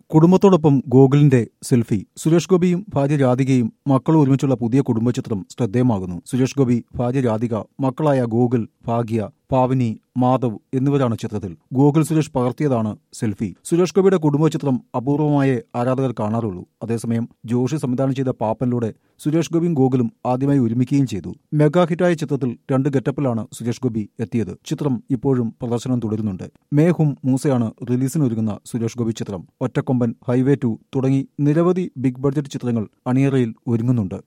കുടുംബത്തോടൊപ്പം ഗോകുലിന്റെ സെൽഫി സുരേഷ് ഗോപിയും ഭാര്യ രാധികയും മക്കളും ഒരുമിച്ചുള്ള പുതിയ കുടുംബചിത്രം ശ്രദ്ധേയമാകുന്നു സുരേഷ് ഗോപി ഭാര്യ രാധിക മക്കളായ ഗോകുൽ ഭാഗ്യ പാവനി മാധവ് എന്നിവരാണ് ചിത്രത്തിൽ ഗോകുൽ സുരേഷ് പകർത്തിയതാണ് സെൽഫി സുരേഷ് ഗോപിയുടെ കുടുംബചിത്രം അപൂർവമായേ ആരാധകർ കാണാറുള്ളൂ അതേസമയം ജോഷി സംവിധാനം ചെയ്ത പാപ്പനിലൂടെ സുരേഷ് ഗോപിയും ഗോകുലും ആദ്യമായി ഒരുമിക്കുകയും ചെയ്തു മെഗാ ഹിറ്റായ ചിത്രത്തിൽ രണ്ട് ഗെറ്റപ്പിലാണ് സുരേഷ് ഗോപി എത്തിയത് ചിത്രം ഇപ്പോഴും പ്രദർശനം തുടരുന്നുണ്ട് മേഹും മൂസയാണ് റിലീസിനൊരുങ്ങുന്ന സുരേഷ് ഗോപി ചിത്രം ഒറ്റക്കൊമ്പൻ ഹൈവേ ടു തുടങ്ങി നിരവധി ബിഗ് ബഡ്ജറ്റ് ചിത്രങ്ങൾ അണിയറയിൽ ഒരുങ്ങുന്നുണ്ട്